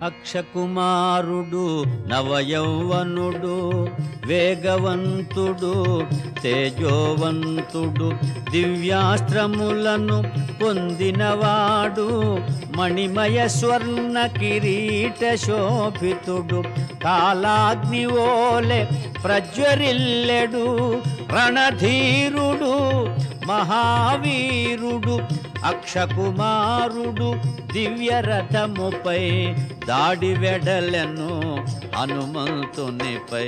అక్షకుమారుడు నవయౌవనుడు వేగవంతుడు తేజోవంతుడు దివ్యాస్త్రములను పొందినవాడు మణిమయ స్వర్ణ కిరీట శోభితుడు కాలాగ్ని ఓలె ప్రజ్వరిల్లెడు రణధీరుడు మహావీరుడు అక్షకుమారుడు దివ్యరథముపై దాడి వెడలను హనుమంతునిపై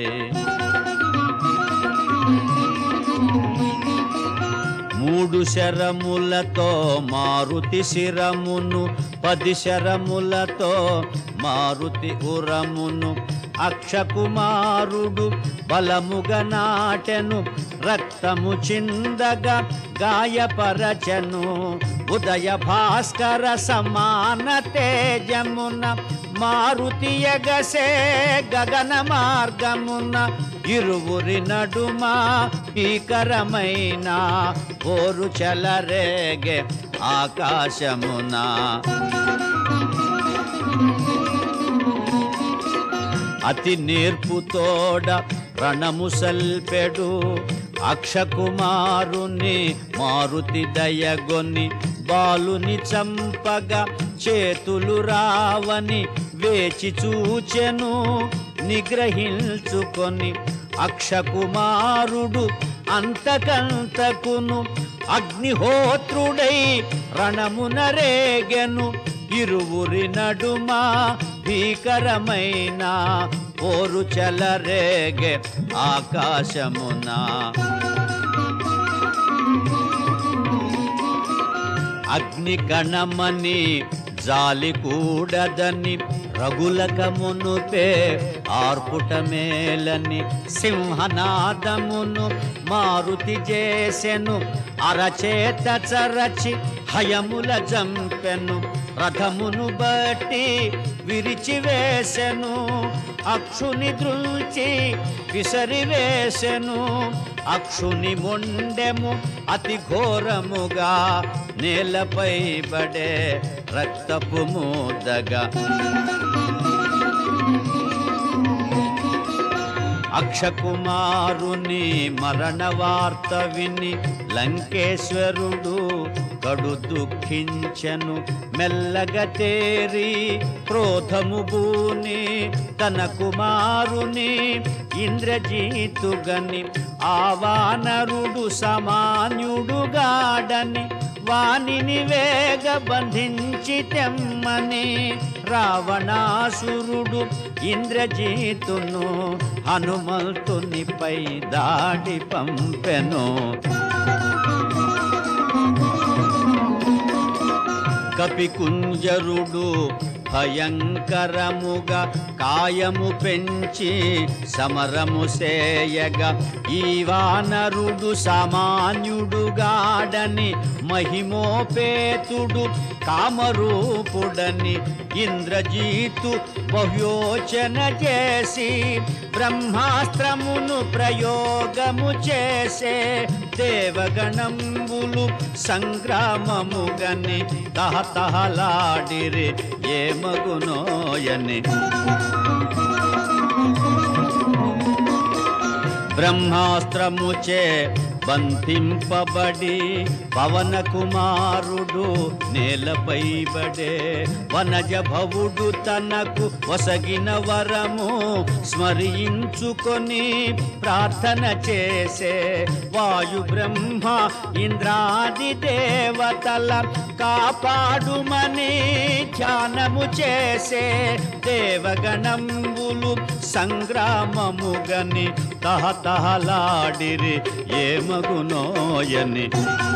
మూడు శరములతో మారుతి శిరమును పది శరములతో మారుతి ఉరమును అక్షకుమారుడు బలముగా నాటెను రక్తము చిందగా గాయపరచను ఉదయ భాస్కర సమాన తేజమున మారుతి ఎగసే గగన మార్గమున ఇరువురి నడుమ భీకరమైన ఓరు చలరేగే ఆకాశమున అతి నేర్పుతోడ రణము సల్పెడు అక్షకుమారుని మారుతి దయగొని బాలుని చంపగా చేతులు రావని వేచి చూచెను నిగ్రహించుకొని అక్షకుమారుడు అంతకంతకును అగ్నిహోత్రుడై రణమున రేగెను ఇరువురి నడుమ భీకరమైన పోరు చలరేగే ఆకాశమున అగ్ని కణమని జాలి కూడదని రగులక మునుపే ఆర్పుట మేలని సింహనాదమును మారుతి చేసెను అరచేత చరచి హయముల జంపెను రథమును బట్టి విరిచివేసెను అక్షుని దృల్చి విసరివేసెను అక్షుని మొండెము అతి ఘోరముగా నేలపై బడే రక్తపు మూదగా అక్షకుమారుని మరణ వార్త విని లంకేశ్వరుడు కడు దుఃఖించెను మెల్లగ తేరి క్రోధము బూని తన కుమారుని ఇంద్రజీతుగని ఆవానరుడు సమాన్యుడుగాడని వానిని వేగ బంధించి తెమ్మని రావణాసురుడు ఇంద్రజీతును హనుమంతునిపై దాడి పంపెను కపికుంజరుడు భయంకరముగా కాయము పెంచి సమరము సేయగా ఈ వానరుడు సామాన్యుడుగాడని మహిమోపేతుడు కామరూపుడని ఇంద్రజీతు బహుయోచన చేసి బ్రహ్మాస్త్రమును ప్రయోగము చేసే దేవగణంబులు సంగ్రామముగని తహతహలాడిరి ఏమగునోయని బ్రహ్మాస్త్రముచే బంధింపబడి పవన కుమారుడు నేలపై బడే వనజ భవుడు తనకు వసగిన వరము స్మరించుకొని ప్రార్థన చేసే వాయు బ్రహ్మ ఇంద్రాది దేవతల కాపాడుమని ధ్యానము చేసే దేవగణంబులు సంగ్రామముగని తహతహలాడిరి ఏమగునోయని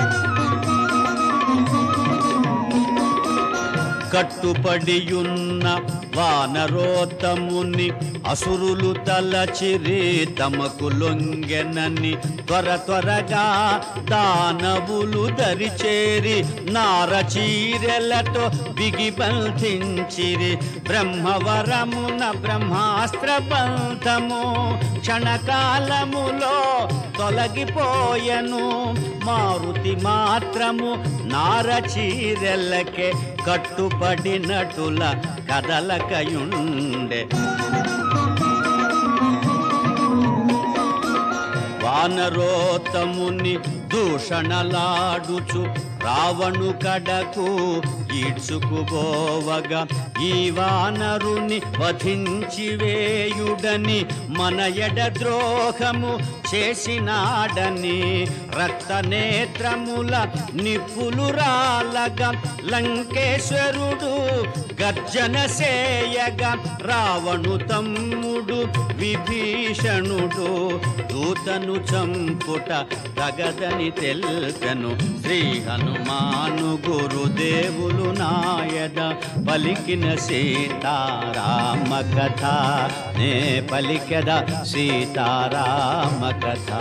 కట్టుపడియున్న వానరోత్తముని అసురులు తలచిరి తమకు లొంగెనని త్వర త్వరగా దానవులు దరిచేరి నారచీరెలతో బిగి బంధించిరి బ్రహ్మవరమున బ్రహ్మాస్త్ర బంధము క్షణకాలములో తొలగిపోయెను మారుతి మాత్రము నారచీరెల్లకే కట్టుపడినటుల కదలక లేకయుండె వానరోత్తముని దూషణలాడుచు రావణు కడకు ఈడ్చుకుపోవగా ఈ వానరుని వధించి వేయుడని మన ఎడ ద్రోహము చేసినాడని రక్తనేత్రముల నిప్పులు రాలగా లంకేశ్వరుడు గర్జన సేయగా రావణు తమ్ముడు విభీషణుడు దూతను చంపుట తగదని తెల్పెను శ్రీ హనుమాను గురుదేవులు నాయద పలికిన సీతారామ కథ నే పలికెద సీతారామ కథ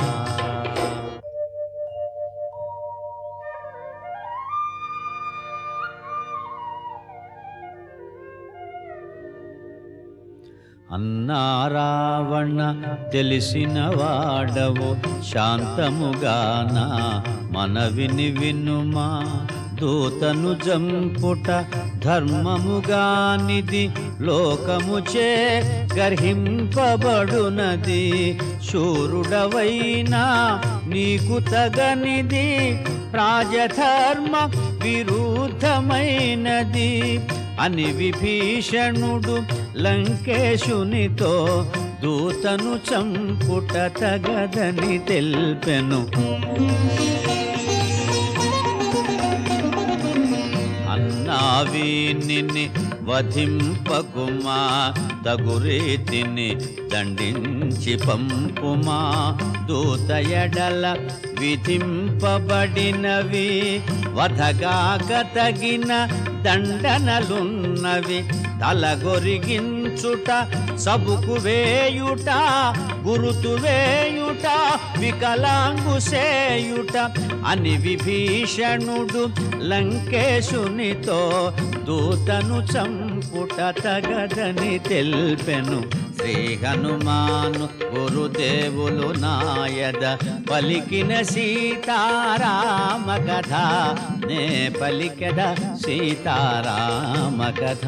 అన్నారావణ తెలిసిన వాడవు శాంతముగాన మనవిని వినుమా దూతను జంపుట ధర్మముగానిది లోకముచే గర్హింపబడునది శూరుడవైనా నీకు తగనిది రాజధర్మ విరుద్ధమైనది అని విభీషణుడు లంకేశునితో దూతను చంపుట తగదని తెల్పెను అన్నావీనిని వధింపకుమా తగురీతిని దండించి పంపుమా దూత ఎడల విధింపబడినవి వధగాక తగిన దండనలున్నవి తలగొరిగించుట సబుకు వేయుట గురుతు వేయుట వికలాంగు సేయుట అని విభీషణుడు లంకేశునితో దూతను చంపుట తగదని తెల్పెను శ్రీ హనుమాను గురుదేవులు నాయద పలికిన సీతారామ కథ నే పలికద సీతారామ కథ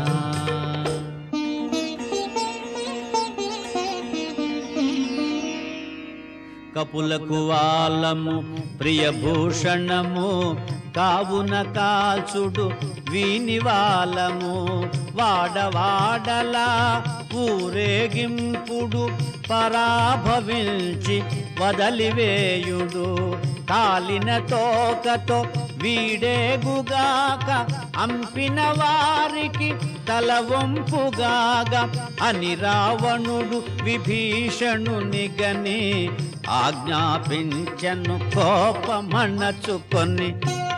కపులకు వాలము ప్రియభూషణము కావున కాల్చుడు వీని వాలము వాడవాడలా ఊరేగింపుడు పరాభవించి వదలివేయుడు కాలిన తోకతో వీడేగుగాక అంపిన వారికి తల వంపుగాగా అని రావణుడు విభీషణుని గని ఆజ్ఞాపించను కోపమణచుకొని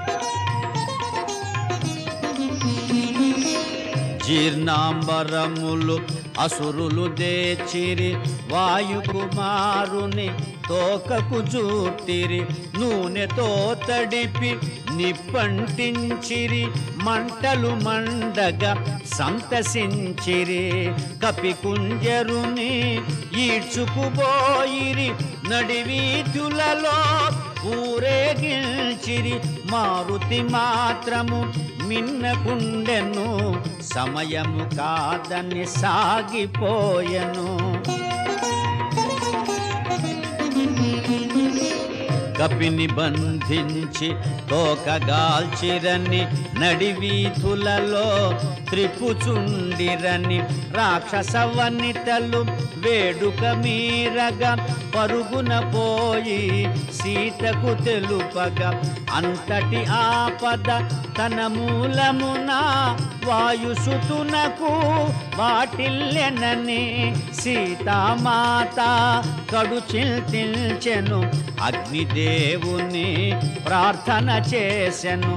జీర్ణాంబరములు అసురులు దేచిరి వాయుకుమారుని తోకకు జూటిరి నూనెతో తడిపి నిప్పంటించిరి మంటలు మండగా సంతసించిరి కపికుంజరుని ఈడ్చుకుపోయిరి నడివీధులలో ఊరేగిల్చిరి మారుతి మాత్రము మిన్నకుండెను సమయము కాదని సాగిపోయెను కపిని బంధించి తోకగాల్చిరని నడివీధులలో త్రిపుచుండిరని రాక్షస వనితలు వేడుక మీరగా పరుగున పోయి సీతకు తెలుపగా అంతటి ఆపద తన మూలమున వాయుసుతునకు వాటిల్లెనని సీతామాత కడు చిల్చెను అగ్నిదేవుని ప్రార్థన చేసెను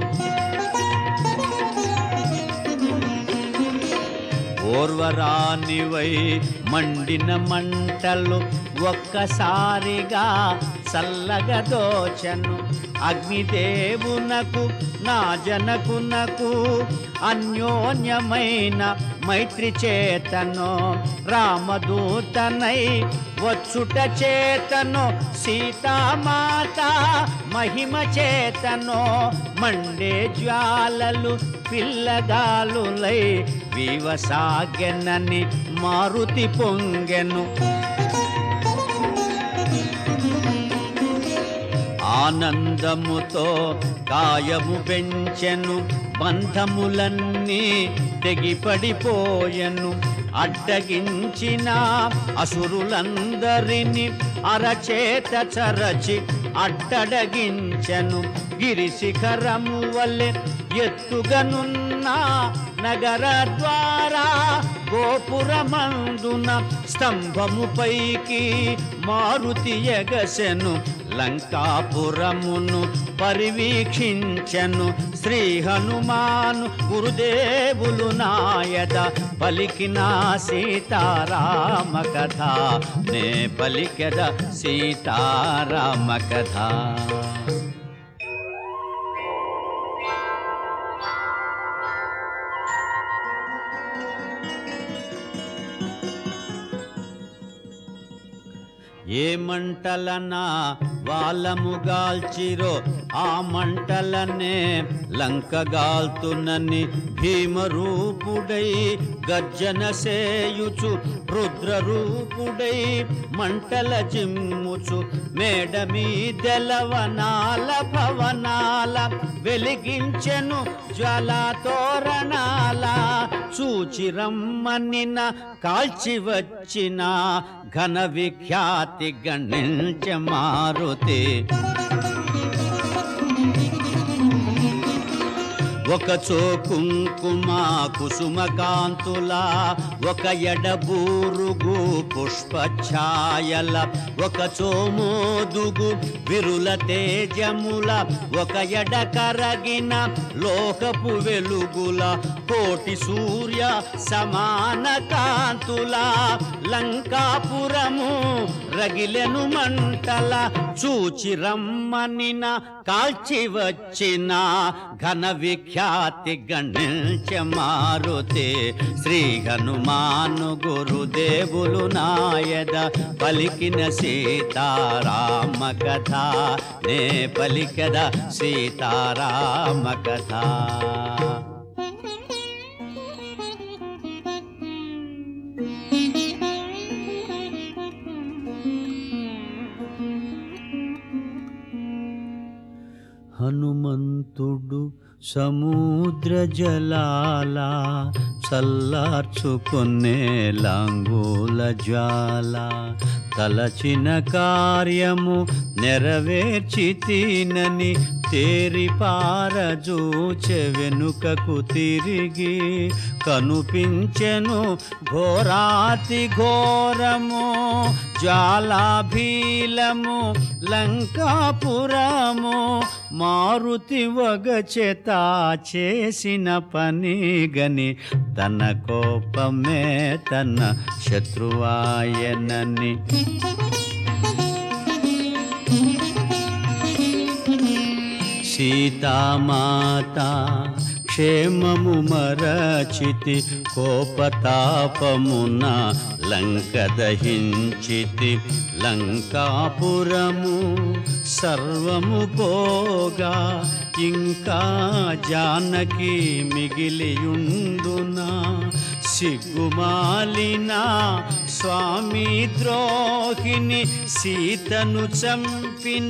ఓర్వరానివై మండిన మంటలు ఒక్కసారిగా చల్లగా దోచను అగ్నిదేవునకు నా జనకునకు అన్యోన్యమైన మైత్రి చేతను రామదూతనై వచ్చుట చేతను సీతామాత మహిమ చేతను మండే జ్వాలలు పిల్లగాలులై వివసాగెనని మారుతి పొంగెను ఆనందముతో కాయము పెంచెను బంధములన్నీ తెగిపడిపోయెను అడ్డగించిన అసురులందరిని అరచేత చరచి అడ్డడగించెను గిరి శిఖరము వలె ఎత్తుగనున్న నగర ద్వారా గోపురమందున స్తంభముపైకి మారుతి ఎగసెను లంకాపురమును పరివీక్షించెను శ్రీ హనుమాను గురుదేవులు నాయద పలికిన సీతారామ కథ నే పలికెద సీతారామ కథ ఏ మంటలనా వాళ్ళముగాల్చిరో ఆ మంటలనే లంకగాల్తునని భీమరూపుడై గర్జన సేయుచు రుద్రరూపుడై మంటల జిమ్ముచు మేడ మీదెలవనాల భవనాల వెలిగించెను జ్వాల తోరణాల చూచి రమ్మనిన కాల్చి వచ్చిన ఘన విఖ్యాతి గణించ మారుతి ఒక కుంకుమ కుసుమ కాంతుల ఒక ఎడబూరుగు పుష్పఛాయల ఒక మోదుగు విరుల తేజముల ఒక ఎడ కరగిన లోకపు వెలుగుల కోటి సూర్య సమాన కాంతుల లంకాపురము రగిలెను మంటల చూచి రమ్మనిన కాల్చి వచ్చిన ఘన విఖ్యాతి గణించ మారుతే శ్రీ హనుమాను గురుదేవులు నాయద పలికిన సీతారామ కథ నే పలికద సీతారామ కథ హనుమంతుడు సముద్ర జలాల చల్లార్చుకునే లాంగూల జ్వాల తలచిన కార్యము నెరవేర్చి తినని తేరి పారజూచె వెనుకకు తిరిగి కనుపించెను ఘోరాతి ఘోరము జ్వాలాభీలము లంకాపురము మారుతి వగచేత చేసిన పని గని తన కోపమే తన శత్రువాయనని సీతామాత క్షేమము మరచితి కోపతాపమున లంక దహించితి లంకాపురము సర్వము పోగా ఇంకా జానకి మిగిలియుండునా సిగ్గుమాలిన స్వామి ద్రోహిని సీతను చంపిన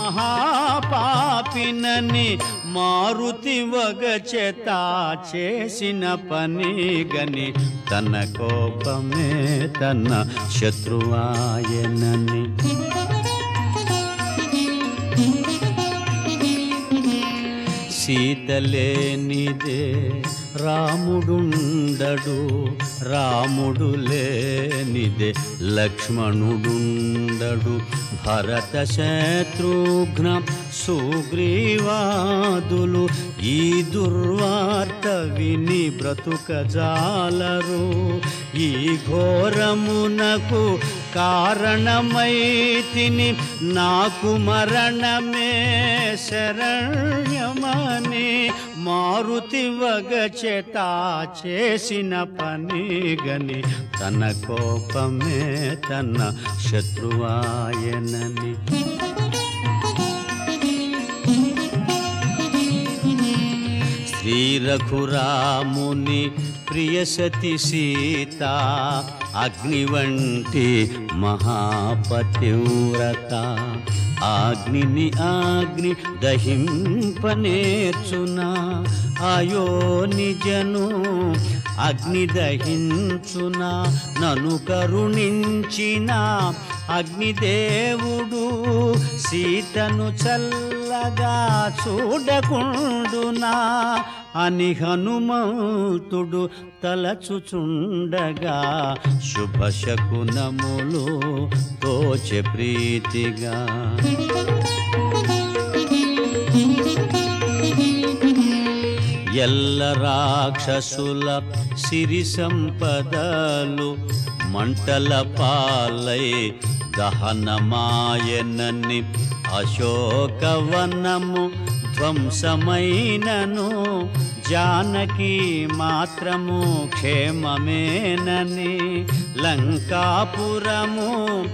మహాపాపినని మారుతి వగచేత చేసిన పని గని తన కోపమే తన శత్రువాయనని సీతలేనిదే రాముడుండడు రాముడు లేనిదే లక్ష్మణుడుండడు భరత శత్రుఘ్న సుగ్రీవాదులు ఈ దుర్వార్త విని బ్రతుకజాలరు ఈ ఘోరమునకు కారణమైతిని నాకు మరణమే శరణ్యమని మారుతి వగచేత చేసిన పని గని తన కోపమే తన శత్రువాయనని శ్రీ రఘురాముని ప్రియసతి సీత అగ్ని వంటి మహాపతివ్రత అగ్నిని అగ్ని దహింపనేర్చునా అయో నిజను అగ్ని దహించునా నను కరుణించిన అగ్నిదేవుడు సీతను చల్లగా చూడకుండునా అని హనుమంతుడు తలచుచుండగా శుభశకునములు తోచె ప్రీతిగా ఎల్ల రాక్షసుల సిరి సంపదలు మంటల పాలై దహనమాయనని అశోకవనము ధ్వంసమైనను జానకి మాత్రము క్షేమమేనని లంకాపురము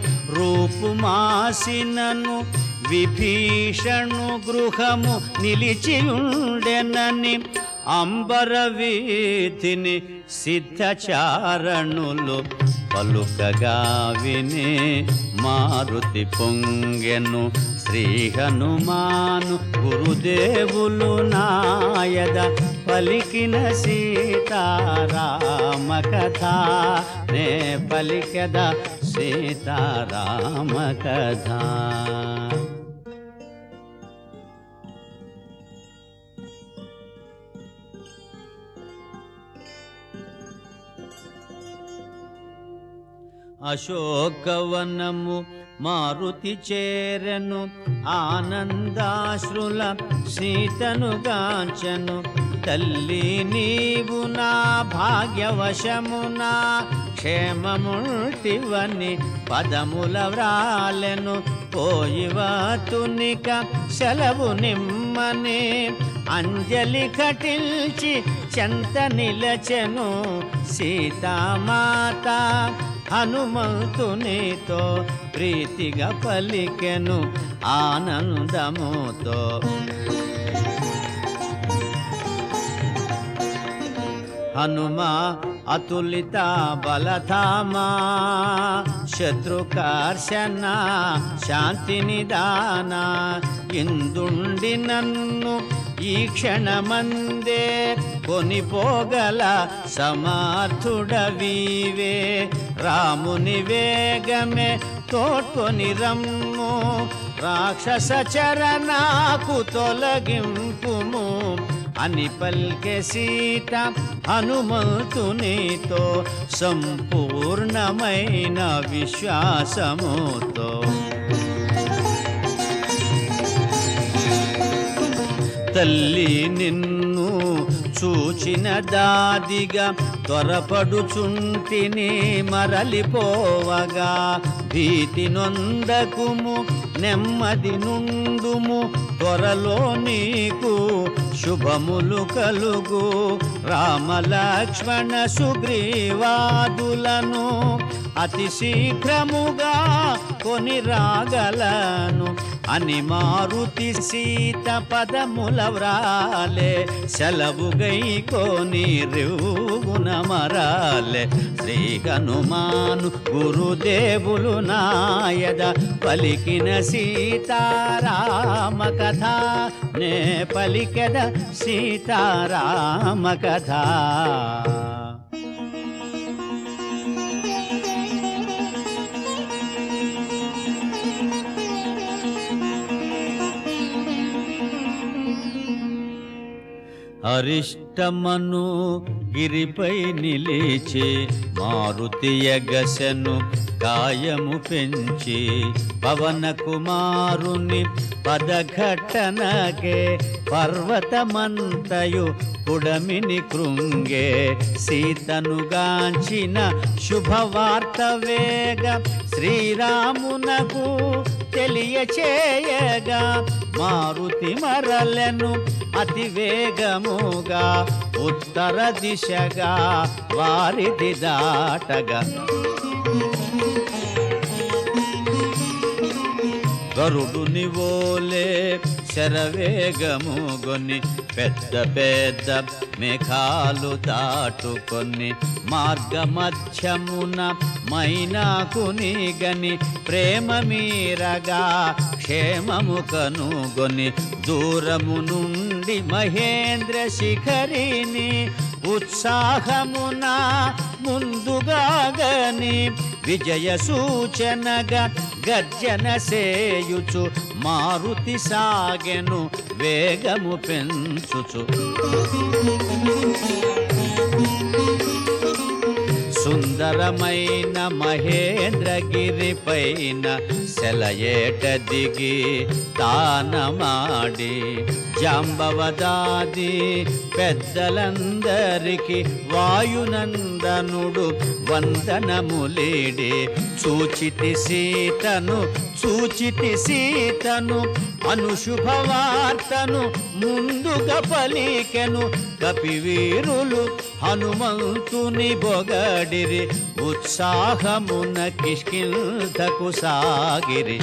రూపుమాసినను విభీషణు గృహము నిలిచియుండెనని అంబర వీధిని సిద్ధచారణులు పలుకగా విని మారుతి పొంగెను శ్రీ హనుమాను గురుదేవులు నాయద పలికిన సీతారామ కథ నే పలికద సీతారామ కథ అశోకవనము మారుతి చేరెను ఆనందాశ్రుల సీతను గాంచను తల్లి నీవు నా భాగ్యవశమునా క్షేమముల్టివని పదముల వ్రాలెను పోయివతునిక సెలవు నిమ్మని అంజలి కటిల్చి చెంత నిలచెను సీతామాత హనుమంతునితో ప్రీతిగా పలికెను ఆనందముతో హనుమా అతులిత బలధామా శత్రుకర్షణ శాంతి నిదాన ఇందుండి నన్ను ఈ క్షణమందే కొనిపోగల సమర్థుడవీవే రాముని వేగమే తోడ్కొని రమ్ము రాక్షస చరణాకు తొలగింపుము అని పల్కె సీత హనుమంతునితో సంపూర్ణమైన విశ్వాసముతో తల్లి నిన్ను చూచిన దాదిగా త్వరపడుచుంటిని మరలిపోవగా భీతి నొందకుము నెమ్మది నుండుము త్వరలో నీకు శుభములు కలుగు రామలక్ష్మణ సుగ్రీవాదులను అతి శీఘ్రముగా కొని రాగలను అని మారుతి సీత పదముల వ్రాలే సెలవు గై కోని రివున మరాలే శ్రీ హనుమాను గురుదేవులు నాయద పలికిన సీతారామ కథ నే పలికెద సీతారామ కథ అరిష్టమను గిరిపై నిలిచి మారుతి ఎగసెను కాయము పెంచి పవన కుమారుని పదఘట్టనకే పర్వతమంతయు పుడమిని కృంగే సీతనుగాంచిన శుభవార్త వేగ శ్రీరామునకు తెలియచేయగా మారుతి మరలెను అతి వేగముగా ఉత్తర దిశగా వారిది దాటగా గరుడు నివోలే శరవేగము గొని పెద్ద పెద్ద మేఘాలు దాటుకొని మార్గ మధ్యమున మైనాకుని గని ప్రేమ మీరగా క్షేమము కనుగొని దూరము నుండి మహేంద్ర శిఖరిని ఉత్సాహమున ముందుగా గని విజయ సూచనగా గర్జన సేయుచు మారుతి సాగెను వేగము పెంచుచు సుందరమైన మహేంద్రగిరి పైన సెలయేట దిగి తానమాడి జాంబవదాది పెద్దలందరికి వాయునందనుడు వందనములేడి చూచితి సీతను చూచితి సీతను అనుశుభవార్తను ముందుగా పలికెను కపివీరులు హనుమంతుని బొగడిరి ఉత్సాహమున కిష్కింధకు సాగిరి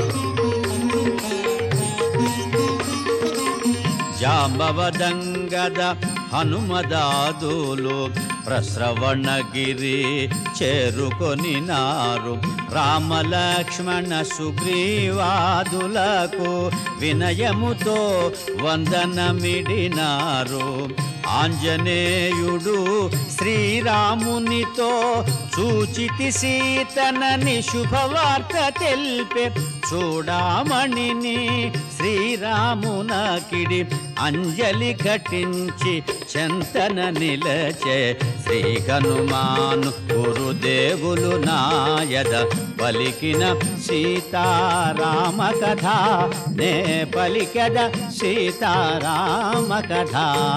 జాంబవదంగద హనుమదాదులు ప్రస్రవణగిరి చేరుకొని నారు రామలక్ష్మణ సుగ్రీవాదులకు వినయముతో వందనమిడినారు ఆంజనేయుడు శ్రీరామునితో సూచితి సీతనని శుభవార్త తెలిపే చూడామణిని శ్రీరామునకిడి అంజలి ఘటించి చెంతన నిలచే శ్రీ హనుమాను గురుదేవులు నాయద పలికిన సీతారామ కథ నే పలికద సీతారామ కథ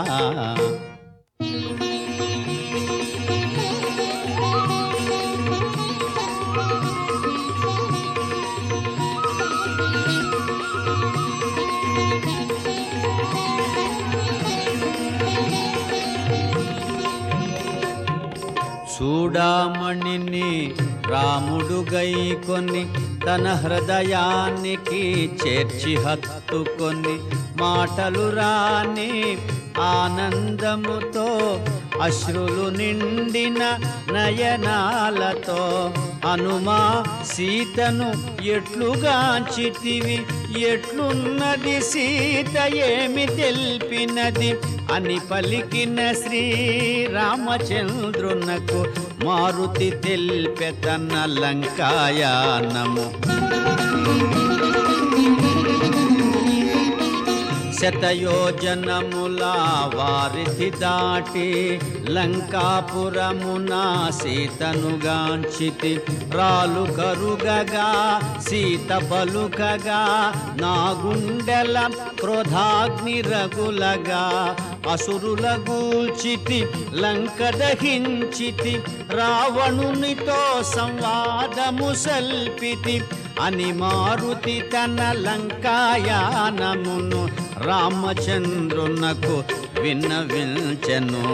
చూడామణిని రాముడు గైకొని తన హృదయానికి చేర్చి హత్తుకొని మాటలు రాని ఆనందముతో అశ్రులు నిండిన నయనాలతో హనుమా సీతను ఎట్లుగాంచితివి ఎట్లున్నది సీత ఏమి తెలిపినది అని పలికిన శ్రీరామచంద్రునకు మారుతి తెల్పె తన లంకాయానము శతయోజనముల వారిధి దాటి లంకాపురమున సీతనుగాంచితి రాలు కరుగగా సీత పలుకగా నా గుండెల క్రోధాగ్ని రగులగా అసురుల గూల్చితి లంక దహించితి రావణునితో సంవాదము సల్పితి అని మారుతి తన లంకాయానమును రామచంద్రునకు విన్నవించెను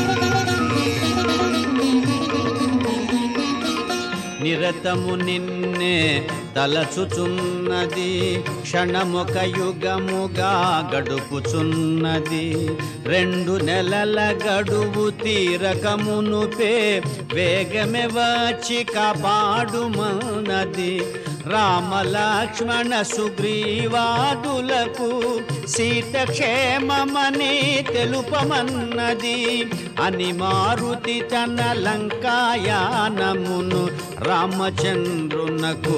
నిరతము నిన్నే తలచుచున్నది క్షణముక యుగముగా గడుపుచున్నది రెండు నెలల గడువు తీరకమునుపే వేగమే వచ్చి కాపాడుమన్నది రామ లక్ష్మణ సుగ్రీవాదులకు సీత క్షేమమని తెలుపమన్నది అని మారుతి తన లంకాయానమును రామచంద్రునకు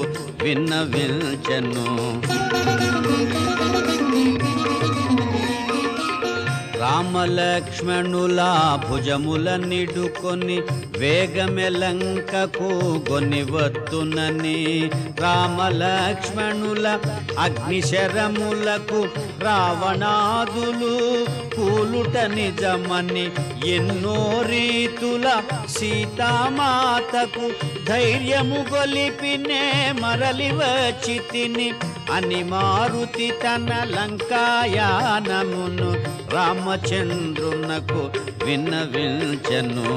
విన్నవించెను రామలక్ష్మణుల భుజముల నిడుకొని వేగమెలంకకు గొనివత్తునని రామలక్ష్మణుల అగ్నిశరములకు రావణాదులు కూలుట నిజమని ఎన్నో రీతుల సీతామాతకు ధైర్యము గొలిపినే మరలి వచ్చి తిని అని మారుతి తన లంకాయానమును రామచంద్రునకు విన్నవించెను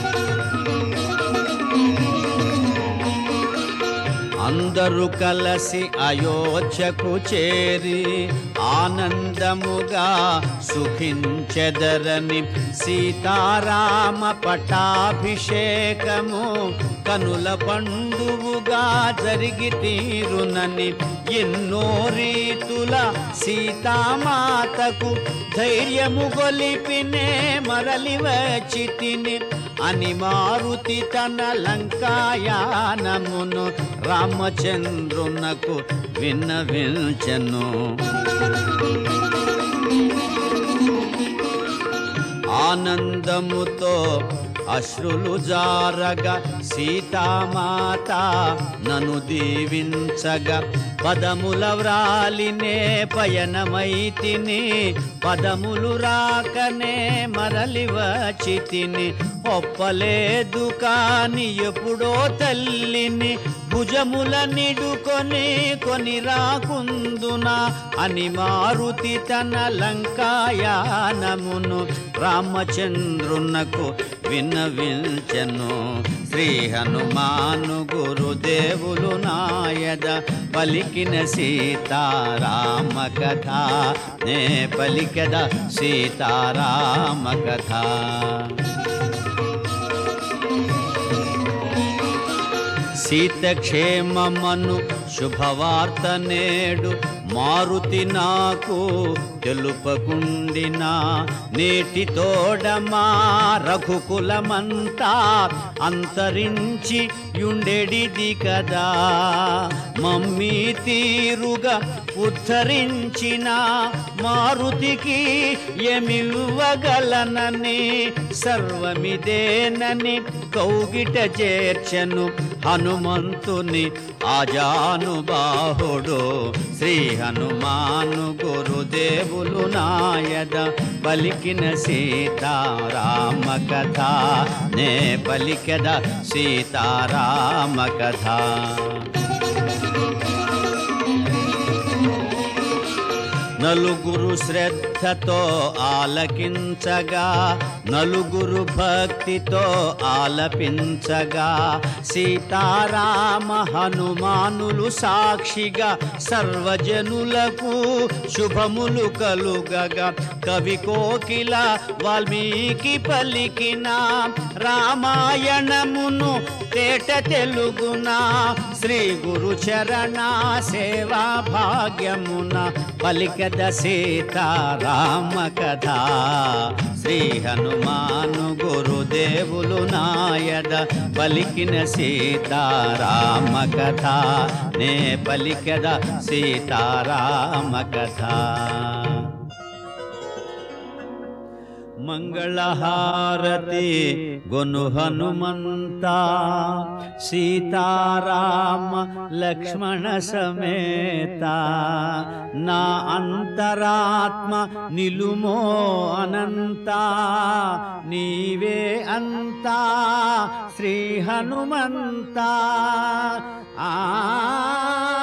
అందరూ కలసి అయోధ్యకు చేరి ఆనందముగా సుఖించెదరని సీతారామ పటాభిషేకము కనుల పండువుగా జరిగి తీరునని ఎన్నో రీతుల సీతామాతకు ధైర్యము గొలిపినే మరలి వచ్చి తిని అని మారుతి తన లంకాయానమును రామచంద్రునకు విన్నవించెను ఆనందముతో అశ్రులు జారగా సీతామాత నన్ను దీవించగా పదముల వ్రాలినే పయనమైతిని పదములు రాకనే మరలి వచ్చి తిని ఒప్పలేదు కాని ఎప్పుడో తల్లిని భుజముల నిడుకొని కొని రాకుందునా అని మారుతి తన లంకాయానమును రామచంద్రునకు విన్నవించెను శ్రీ హనుమాను గురుదేవులు నాయద పలికిన సీతారామ కథ నే పలికద సీతారామ కథ సీతక్షేమమను శుభవార్త నేడు మారుతి నాకు తెలుపకుండినా నేటి తోడమా రఘుకులమంతా అంతరించి యుండెడిది కదా మమ్మీ తీరుగా ఉద్ధరించిన మారుతికి ఏమివ్వగలనని సర్వమిదేనని కౌగిట చేర్చెను హనుమంతుని ఆజానుబాహుడు శ్రీ హనుమాను గురుదేవులు నాయద పలికిన సీతారామ కథ నే పలికద సీతారామ కథ నలుగురు శ్రద్ధతో ఆలకించగా నలుగురు భక్తితో ఆలపించగా సీతారామ హనుమానులు సాక్షిగా సర్వజనులకు శుభములు కలుగగా కవి కోకిల వాల్మీకి పలికిన రామాయణమును తేట తెలుగున శ్రీ గురు చరణ సేవా భాగ్యమున పలికద సీతారామ కథ శ్రీ హనుమాను గురుదేవులు నాయద పలికిన సీతారామ కథ నే పలికద సీతారామ కథ మంగళహారతి గొను హనుమంత సీతారామ లక్ష్మణ సమేత నా అంతరాత్మ నిలుమో అనంత నీవే అంతా శ్రీ హనుమంత ఆ